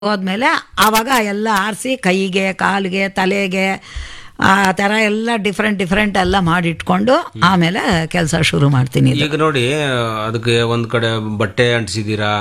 ಹೋದ್ಮೇಲೆ ಆವಾಗ ಎಲ್ಲ ಆರಿಸಿ ಕೈಗೆ ಕಾಲಿಗೆ ತಲೆಗೆ ಆ ಥರ ಎಲ್ಲ ಡಿಫ್ರೆಂಟ್ ಡಿಫ್ರೆಂಟ್ ಎಲ್ಲ ಮಾಡಿಟ್ಕೊಂಡು ಆಮೇಲೆ ಕೆಲಸ ಶುರು ಮಾಡ್ತೀನಿ ಇದು. ಈಗ ನೋಡಿ ಅದಕ್ಕೆ ಒಂದ್ ಕಡೆ ಬಟ್ಟೆ ಅಂಟಿಸಿದೀರಾ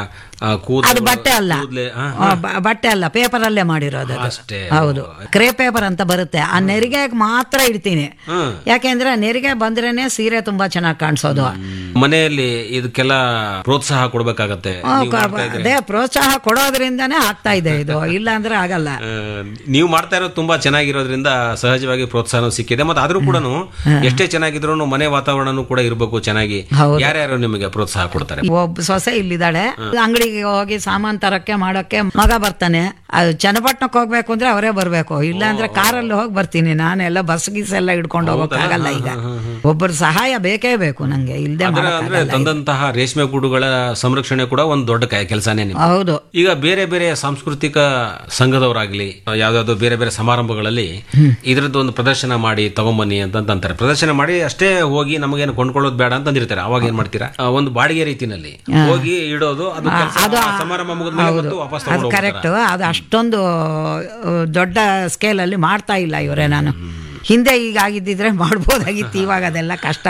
ಅದು ಬಟ್ಟೆ ಅಲ್ಲ ಆ, ಬ- ಬಟ್ಟೆ ಅಲ್ಲ ಪೇಪರ್ ಅಲ್ಲೇ ಮಾಡಿರೋದು ಅದು. ಅಷ್ಟೇ ಹೌದು ಕ್ರೇ ಪೇಪರ್ ಅಂತ ಬರುತ್ತೆ ಆ ನೆರಿಗೆ ಮಾತ್ರ ಇಡ್ತೀನಿ ಹ್ಮ್. ಯಾಕೆಂದ್ರೆ ನೆರಿಗೆ ಬಂದ್ರೇನೆ ಸೀರೆ ತುಂಬಾ ಚೆನ್ನಾಗಿ ಕಾಣಿಸೋದು ಮನೆಯಲ್ಲಿ ಇದಕ್ಕೆಲ್ಲ ಪ್ರೋತ್ಸಾಹ ಕೊಡ್ಬೇಕಾಗತ್ತೆ ನೀವು ಮಾಡ್ತಾ ಇದ್ರೆ. ಅದೇ ಪ್ರೋತ್ಸಾಹ ಕೊಡೋದ್ರಿಂದಾನೇ ಆಗ್ತಾ ಇದೆ ಇದು ಇಲ್ಲ ಅಂದ್ರೆ ಆಗಲ್ಲ ಆ, ನೀವು ಮಾಡ್ತಾ ಇರೋದು ತುಂಬಾ ಚೆನ್ನಾಗಿರೋದ್ರಿಂದ ಸಹಜವಾಗಿ ಪ್ರೋತ್ಸಾಹ ಸಿಕ್ಕಿದೆ ಮತ್ತೆ ಆದ್ರೂ ಕೂಡ ಎಷ್ಟೇ ಚೆನ್ನಾಗಿದ್ರು ಮನೆ ವಾತಾವರಣನೂ ಕೂಡ ಇರಬೇಕು ಚೆನ್ನಾಗಿ ಹೌದು. ಯಾರ್ಯಾರು ನಿಮಗೆ ಪ್ರೋತ್ಸಾಹ ಕೊಡ್ತಾರೆ ಒಬ್ಬ ಸೊಸೆ ಇಲ್ಲಿದ್ದಾಳೆ ಅಂಗಡಿಗೆ ಹೋಗಿ ಸಾಮಾನ್ ತರಕ್ಕೆ ಮಾಡಕ್ಕೆ ಮಗ ಬರ್ತಾನೆ ಅದು ಚನ್ನಪಟ್ಟಣಕ್ಕೆ ಹೋಗ್ಬೇಕು ಅಂದ್ರೆ ಅವರೇ ಬರ್ಬೇಕು ಇಲ್ಲ ಅಂದ್ರೆ ಕಾರಲ್ಲಿ ಹೋಗಿ ಬರ್ತೀನಿ ನಾನೆಲ್ಲ ಬಸ್ ಗೀಸ್ ಎಲ್ಲ ಹಿಡ್ಕೊಂಡು ಹೋಗಕ್ಕಾಗಲ್ಲ ಈಗ ಒಬ್ಬರ ಸಹಾಯ ಬೇಕೇ ಬೇಕು ನಂಗೆ ಇಲ್ದೆ ಅದರ ಅಂದ್ರೆ ತಂದಂತಹ ರೇಷ್ಮೆ ಗೂಡುಗಳ ಸಂರಕ್ಷಣೆ ಕೂಡ ಒಂದು ದೊಡ್ಡ ಕೆಲಸನೇ ನಿಮ್ಗೆ ಹೌದು ಈಗ ಬೇರೆ ಬೇರೆ ಸಾಂಸ್ಕೃತಿಕ ಸಂಘದವರಾಗ್ಲಿ ಯಾವ್ದಾವ್ದೋ ಬೇರೆ ಬೇರೆ ಸಮಾರಂಭಗಳಲ್ಲಿ ಇದ್ರದ್ದು ಒಂದು ಪ್ರದರ್ಶನ ಮಾಡಿ ತಗೊಂಬನ್ನಿ ಅಂತ ಅಂತಾರೆ ಪ್ರದರ್ಶನ ಮಾಡಿ ಅಷ್ಟೇ ಹೋಗಿ ನಮಗೇನು ಕೊಂಡ್ಕೊಳ್ಳೋದು ಬೇಡ ಅಂತ ಅಂದಿರ್ತಾರೆ ಅವಾಗ ಏನ್ ಮಾಡ್ತೀರಾ ಆ, ಒಂದು ಬಾಡಿಗೆ ರೀತಿನಲ್ಲಿ ಹೋಗಿ ಇಡೋದು ಅದು ಕೆಲ್ಸ, ಆ ಸಮಾರಂಭ ಮುಗಿದ್ಮೇಲೆ ಮತ್ತೆ ವಾಪಸ್ ಅದು ತಗೊಂಡು ಕರೆಕ್ಟ್ ಅದು ಅಷ್ಟೊಂದು ಆ, ದೊಡ್ಡ ಸ್ಕೇಲಲ್ಲಿ ಮಾಡ್ತಾ ಇಲ್ಲ ಇವರೇ ನಾನು ಹಿಂದೆ ಈಗ ಆಗಿದ್ದಿದ್ರೆ ಮಾಡ್ಬೋದಾಗಿತ್ತು ಇವಾಗ ಅದೆಲ್ಲ ಕಷ್ಟ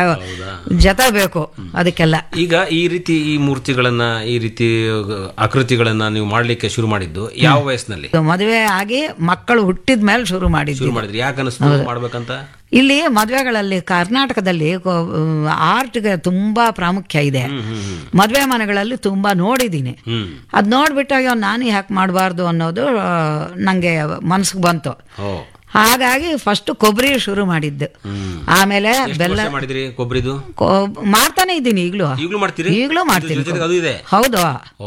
ಜತ ಬೇಕು ಅದಕ್ಕೆಲ್ಲ ಈಗ ಈ ರೀತಿ ಈ ಮೂರ್ತಿಗಳನ್ನ ಈ ರೀತಿ ಆಕೃತಿಗಳನ್ನ ನೀವು ಮಾಡ್ಲಿಕ್ಕೆ ಶುರು ಮಾಡಿದ್ದು ಯಾವ ವಯಸ್ಸಿನಲ್ಲಿ ಇದು ಮದುವೆ ಆಗಿ ಮಕ್ಕಳು ಹುಟ್ಟಿದ ಮೇಲೆ ಶುರು ಮಾಡಿದ್ವಿ ಶುರು ಮಾಡಿದ್ರಿ ಯಾಕೆ ಅನಿಸ್ತು ಮಾಡ್ಬೇಕಂತ ಇಲ್ಲಿ ಮದುವೆಗಳಲ್ಲಿ ಕರ್ನಾಟಕದಲ್ಲಿ ಆರ್ಟ್ಗೆ ತುಂಬಾ ಪ್ರಾಮುಖ್ಯ ಇದೆ ಮದುವೆ ಮನೆಗಳಲ್ಲಿ ತುಂಬಾ ನೋಡಿದ್ದೀನಿ ಹ್ಮ್ ಅದ್ ನೋಡ್ಬಿಟ್ಟು ಅಯ್ಯೋ ನಾನು ಯಾಕೆ ಮಾಡಬಾರ್ದು ಅನ್ನೋದು ಆ, ನಂಗೆ ಮನ್ಸಿಗೆ ಬಂತು ಓ ಹಾಗಾಗಿ ಫಸ್ಟ್ ಕೊಬ್ಬರಿ ಶುರು ಮಾಡಿದ್ದು ಹ್ಮ್ ಆಮೇಲೆ ಎಷ್ಟು ಬೆಲ್ಲ ವರ್ಷ ಮಾಡಿದ್ರಿ ಕೊಬ್ಬರಿದು ಕೊ- ಮಾಡ್ತಾನೆ ಇದ್ದೀನಿ ಈಗಲೂ ಈಗಲೂ ಮಾಡ್ತೀರಿ ಈಗಲೂ ಮಾಡ್ತೀನಿ ಇದ್ರ ಜೊತೆಗೆ ಅದು ಇದೆ ಹೌದು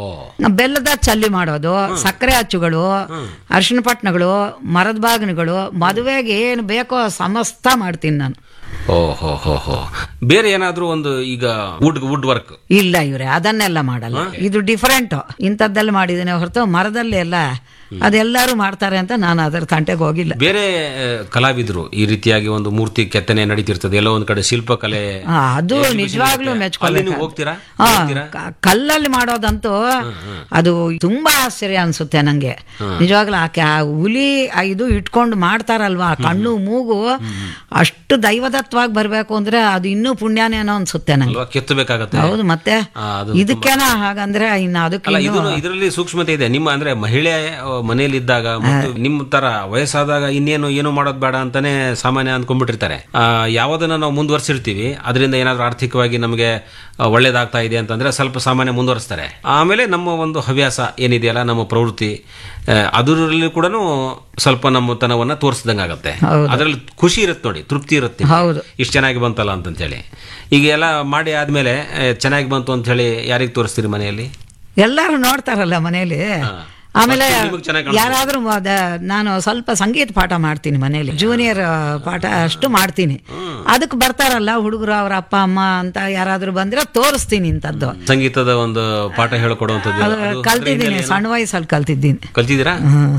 ಓ ಬೆಲ್ಲದ ಚಲ್ಲಿ ಮಾಡೋದು ಸಕ್ಕರೆ ಅಚ್ಚುಗಳು ಅರಿಶಿನ ಪಟ್ನಗಳು ಮರದ ಬಾಗಿನಗಳು ಮದುವೆಗೆ ಏನು ಬೇಕೋ ಸಮಸ್ತ ಮಾಡ್ತೀನಿ ನಾನು ಓ ಹೋ ಹೋ ಹೋ ಬೇರೆ ಏನಾದ್ರೂ ಒಂದು ಈಗ ವುಡ್ ವುಡ್ ವರ್ಕ್ ಇಲ್ಲ ಇವ್ರೆ ಅದನ್ನೆಲ್ಲ ಮಾಡಲ್ಲ ಇದು ಡಿಫರೆಂಟ್ ಇಂಥದ್ದೆಲ್ಲ ಮಾಡಿದ್ದೀನಿ ಹೊರತು ಮರದಲ್ಲಿ ಎಲ್ಲ ಅದೆಲ್ಲರೂ ಮಾಡ್ತಾರೆ ಅಂತ ನಾನು ಅದರ ತಂಟೆಗೆ ಹೋಗಿಲ್ಲ ಬೇರೆ ಆ, ಕಲಾವಿದರು ಈ ರೀತಿಯಾಗಿ ಒಂದು ಮೂರ್ತಿ ಕೆತ್ತನೆ ನಡೀತಿರ್ತದೆ ಎಲ್ಲೋ ಒಂದ್ ಕಡೆ ಶಿಲ್ಪಕಲೆ ಆ, ಅದು ನಿಜವಾಗ್ಲೂ ಅಲ್ಲಿ ಮೆಚ್ಕೋಬೇಕು ನೀವು ಹೋಗ್ತೀರಾ ಹಾ, ನೋಡ್ತೀರಾ? ಕ- ಕಲ್ಲಲ್ಲಿ ಮಾಡೋದಂತೂ ಅದು ತುಂಬಾ ಆಶ್ಚರ್ಯ ಅನ್ಸುತ್ತೆ ನಂಗೆ ನಿಜವಾಗ್ಲೂ ಆಕೆ ಆ ಹುಲಿ ಆ ಇದು ಇಟ್ಕೊಂಡು ಮಾಡ್ತಾರಲ್ವಾ ಆ ಕಣ್ಣು ಮೂಗು ಅಷ್ಟು ದೈವದತ್ವಾಗಿ ಬರ್ಬೇಕು ಅಂದ್ರೆ ಅದು ಇನ್ನೂ ಪುಣ್ಯನೇನೋ ಅನ್ಸುತ್ತೆ ನಂಗೆ ಅಲ್ವಾ ಕೆತ್ತಬೇಕಾಗತ್ತೆ ಹೌದು ಮತ್ತೆ ಆ, ಅದು ಇದಕ್ಕೇನ ಹಾಗಂದ್ರೆ ಇನ್ನು ಅದಕ್ಕೆ ಅಲ್ಲ ಇದು ಇದರಲ್ಲಿ ಸೂಕ್ಷ್ಮತೆ ಇದೆ ನಿಮ್ಮ ಅಂದ್ರೆ ಮಹಿಳೆ ಮನೆಯಲ್ಲಿ ಇದ್ದಾಗ ಮತ್ತು ನಿಮ್ಮ ತರ ವಯಸ್ಸಾದಾಗ ಇನ್ನೇನು ಏನು ಮಾಡೋದು ಬೇಡ ಅಂತಾನೆ ಸಾಮಾನ್ಯ ಅಂದ್ಕೊಂಡ್ಬಿಟ್ಟಿರ್ತಾರೆ ಆ, ಯಾವುದನ್ನ ನಾವು ಮುಂದುವರ್ಸಿರ್ತೀವಿ ಅದರಿಂದ ಏನಾದ್ರೂ ಆರ್ಥಿಕವಾಗಿ ನಮಗೆ ಆ, ಒಳ್ಳೇದಾಗ್ತಾ ಇದೆ ಅಂತಂದ್ರೆ ಸ್ವಲ್ಪ ಸಾಮಾನ್ಯ ಮುಂದುವರಿಸ್ತಾರೆ ಆಮೇಲೆ ನಮ್ಮ ಒಂದು ಹವ್ಯಾಸ ಏನಿದೆಯಲ್ಲ ನಮ್ಮ ಪ್ರವೃತ್ತಿ ಆ, ಅದರಲ್ಲಿ ಕೂಡ ಸ್ವಲ್ಪ ನಮ್ಮತನವನ್ನ ತೋರಿಸ್ದಂಗೆ ಆಗುತ್ತೆ ಅದರಲ್ಲಿ ಖುಷಿ ಇರುತ್ತೆ ನೋಡಿ ತೃಪ್ತಿ ಇರುತ್ತೆ ಹೌದು ಇಷ್ಟು ಚೆನ್ನಾಗಿ ಬಂತಲ್ಲ ಅಂತಂತೇಳಿ ಈಗ ಎಲ್ಲ ಮಾಡಿ ಆದ್ಮೇಲೆ ಆ, ಚೆನ್ನಾಗಿ ಬಂತು ಅಂತ ಹೇಳಿ ಯಾರಿಗೆ ತೋರಿಸ್ತೀರಿ ಮನೆಯಲ್ಲಿ ಎಲ್ಲರೂ ನೋಡ್ತಾರಲ್ಲ ಮನೆಯಲ್ಲಿ ಆಮೇಲೆ ನಿಮಗೆ ಚೆನ್ನಾಗಿ ಯಾರಾದ್ರೂ ಅದ- ನಾನು ಸ್ವಲ್ಪ ಸಂಗೀತ ಪಾಠ ಮಾಡ್ತೀನಿ ಮನೆಯಲ್ಲಿ ಜೂನಿಯರ್ ಪಾಠ ಅಷ್ಟು ಮಾಡ್ತೀನಿ ಅದಕ್ಕೆ ಬರ್ತಾರಲ್ಲ ಹುಡುಗರು ಅವ್ರ ಅಪ್ಪ ಅಮ್ಮ ಅಂತ ಯಾರಾದ್ರೂ ಬಂದ್ರೆ ತೋರಿಸ್ತೀನಿ ಇಂಥದ್ದು ಸಂಗೀತದ ಒಂದು ಪಾಠ ಹೇಳ್ಕೊಡುವಂಥದ್ದು ಅದು ಕಲ್ತಿದ್ದೀನಿ ಸಣ್ಣ ವಯಸ್ಸಲ್ಲಿ ಕಲ್ತಿದ್ದೀನಿ ಕಲ್ತಿದ್ದೀರಾ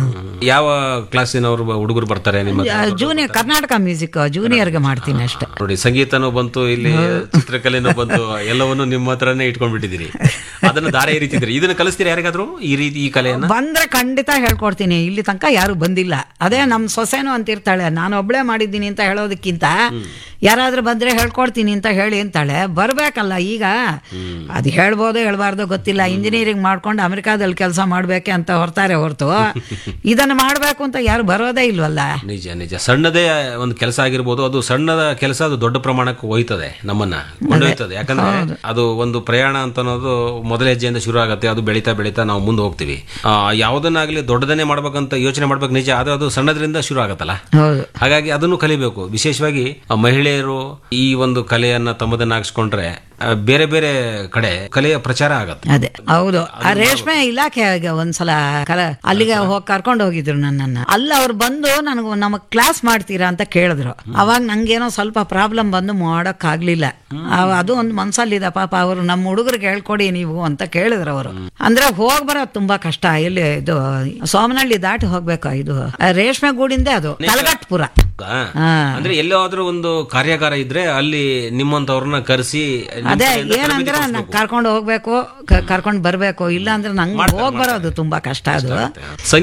ಯಾವ ಕ್ಲಾಸಿನವರು ಹುಡುಗರು ಬರ್ತಾರೆ ನಿಮ್ಮ ಹತ್ರ? ಜೂನಿಯರ್ ಕರ್ನಾಟಕ ಮ್ಯೂಸಿಕ್ ಜೂನಿಯರ್ಗೆ ಮಾಡ್ತೀನಿ ಅಷ್ಟೇ ನೋಡಿ ಸಂಗೀತನೂ ಬಂತು ಇಲ್ಲಿ ಚಿತ್ರಕಲೆನೂ ಬಂತು ಎಲ್ಲವನ್ನು ನಿಮ್ಮ ಹತ್ರನೇ ಇಟ್ಕೊಂಡ್ಬಿಟ್ಟಿದ್ದೀರಿ ಅದನ್ನ ದಾರ ಎರಿತಿದ್ದೀರಿ ಇದನ್ನ ಕಲಿಸ್ತೀರಾ ಯಾರಿಗಾದ್ರು ಈ ರೀತಿ ಈ ಕಲೆಯನ್ನ ಬಂದ್ರೆ ಖಂಡಿತ ಹೇಳ್ಕೊಡ್ತೀನಿ ಇಲ್ಲಿ ತನಕ ಯಾರು ಬಂದಿಲ್ಲ ಅದೇ ನಮ್ಮ ಸೊಸೆನೂ ಅಂತಿರ್ತಾಳೆ ನಾನು ಒಬ್ಳೆ ಮಾಡಿದ್ದೀನಿ ಅಂತ ಹೇಳೋದಕ್ಕಿಂತ ಯಾರಾದ್ರೂ ಬಂದ್ರೆ ಹೇಳ್ಕೊಡ್ತೀನಿ ಅಂತ ಹೇಳಿ ಅಂತಾಳೆ ಬರ್ಬೇಕಲ್ಲ ಈಗ ಅದು ಹೇಳ್ಬೋದೋ ಹೇಳ್ಬಾರ್ದೋ ಗೊತ್ತಿಲ್ಲ ಇಂಜಿನಿಯರಿಂಗ್ ಮಾಡ್ಕೊಂಡು ಅಮೆರಿಕಾದಲ್ಲಿ ಕೆಲಸ ಮಾಡ್ಬೇಕೆ ಅಂತ ಹೊರ್ತಾರೆ ಹೊರತು ಇದನ್ನು ಮಾಡಬೇಕು ಅಂತ ಯಾರು ಬರೋದೇ ಇಲ್ವಲ್ಲ ನಿಜ ನಿಜ ಸಣ್ಣದೇ ಒಂದು ಕೆಲಸ ಆಗಿರ್ಬೋದು ಅದು ಸಣ್ಣದ ಕೆಲಸ ಅದು ದೊಡ್ಡ ಪ್ರಮಾಣಕ್ಕೆ ಒಯ್ತದೆ ನಮ್ಮನ್ನ ಕೊಂಡೊಯ್ತದೆ ಯಾಕಂದ್ರೆ ಅದು ಒಂದು ಪ್ರಯಾಣ ಅಂತ ಅನ್ನೋದು ಮೊದಲ ಹೆಜ್ಜೆಯಿಂದ ಶುರು ಆಗುತ್ತೆ ಅದು ಬೆಳೀತಾ ಬೆಳೀತಾ ನಾವು ಮುಂದೆ ಹೋಗ್ತೀವಿ ಆ, ಯಾವುದನ್ನಾಗ್ಲಿ ದೊಡ್ಡದನ್ನೇ ಮಾಡ್ಬೇಕಂತ ಯೋಚನೆ ಮಾಡ್ಬೇಕು ನಿಜ ಆದ್ರೆ ಅದು ಸಣ್ಣದ್ರಿಂದ ಶುರು ಆಗತ್ತಲ್ಲ ಹೌದು ಹಾಗಾಗಿ ಅದನ್ನು ಕಲಿಬೇಕು ವಿಶೇಷವಾಗಿ ಆ ಮಹಿಳೆಯರು ಈ ಒಂದು ಕಲೆಯನ್ನ ತಮ್ಮದನ್ನಾಗಿಸ್ಕೊಂಡ್ರೆ ಆ, ಬೇರೆ ಬೇರೆ ಕಡೆ ಕಲೆಯ ಪ್ರಚಾರ ಆಗತ್ತೆ ಅದೇ ಹೌದು ಆ ರೇಷ್ಮೆ ಇಲಾಖೆಗೆ ಒಂದ್ಸಲ ಕಲ ಅಲ್ಲಿಗೆ ಹೋಗಿ ಕರ್ಕೊಂಡು ಹೋಗಿದ್ರು ನನ್ನನ್ನ ಅಲ್ಲಿ ಅವ್ರು ಬಂದು ನನಗೆ ನಮಗ್ ಕ್ಲಾಸ್ ಮಾಡ್ತೀರಾ ಅಂತ ಕೇಳಿದ್ರು ಅವಾಗ ನಂಗೇನೋ ಸ್ವಲ್ಪ ಪ್ರಾಬ್ಲಮ್ ಬಂದು ಮಾಡಕ್ ಆಗ್ಲಿಲ್ಲ ಅವ- ಅದು ಒಂದು ಮನ್ಸಲ್ಲಿದೆ ಪಾಪ ಅವರು ನಮ್ಮ ಹುಡುಗರಿಗೆ ಹೇಳ್ಕೊಡಿ ನೀವು ಅಂತ ಕೇಳಿದ್ರು ಅವರು ಅಂದ್ರೆ ಹೋಗ್ ಬರೋದು ತುಂಬಾ ಕಷ್ಟ ಇಲ್ಲಿ ಇದು ಸೋಮನಹಳ್ಳಿ ದಾಟಿ ಹೋಗ್ಬೇಕು ಇದು ಆ ರೇಷ್ಮೆ ಗೂಡಿಂದೆ ಅದು ಕಲಗಟ್ಪುರ ಹಾ. ಅಂದ್ರೆ ಎಲ್ಲಾದ್ರೂ ಒಂದು ಕಾರ್ಯಾಗಾರ ಇದ್ರೆ ಅಲ್ಲಿ ನಿಮ್ಮಂತವ್ರನ್ನ ಕರೆಸಿ ನಿಮ್ ಅದೇ ಕಡೆಯಿಂದ ತರಬೇತಿ ಏನಂದ್ರೆ ಕೊಡಿಸ್ಬೇಕು. ನಂಗೆ ಕರ್ಕೊಂಡು ಹೋಗ್ಬೇಕು ಕ- ಕರ್ಕೊಂಡು ಬರ್ಬೇಕು ಇಲ್ಲ ಅಂದ್ರೆ ನಂಗೆ ಹೋಗ್ ಬರೋದು ತುಂಬಾ ಕಷ್ಟ ಅದು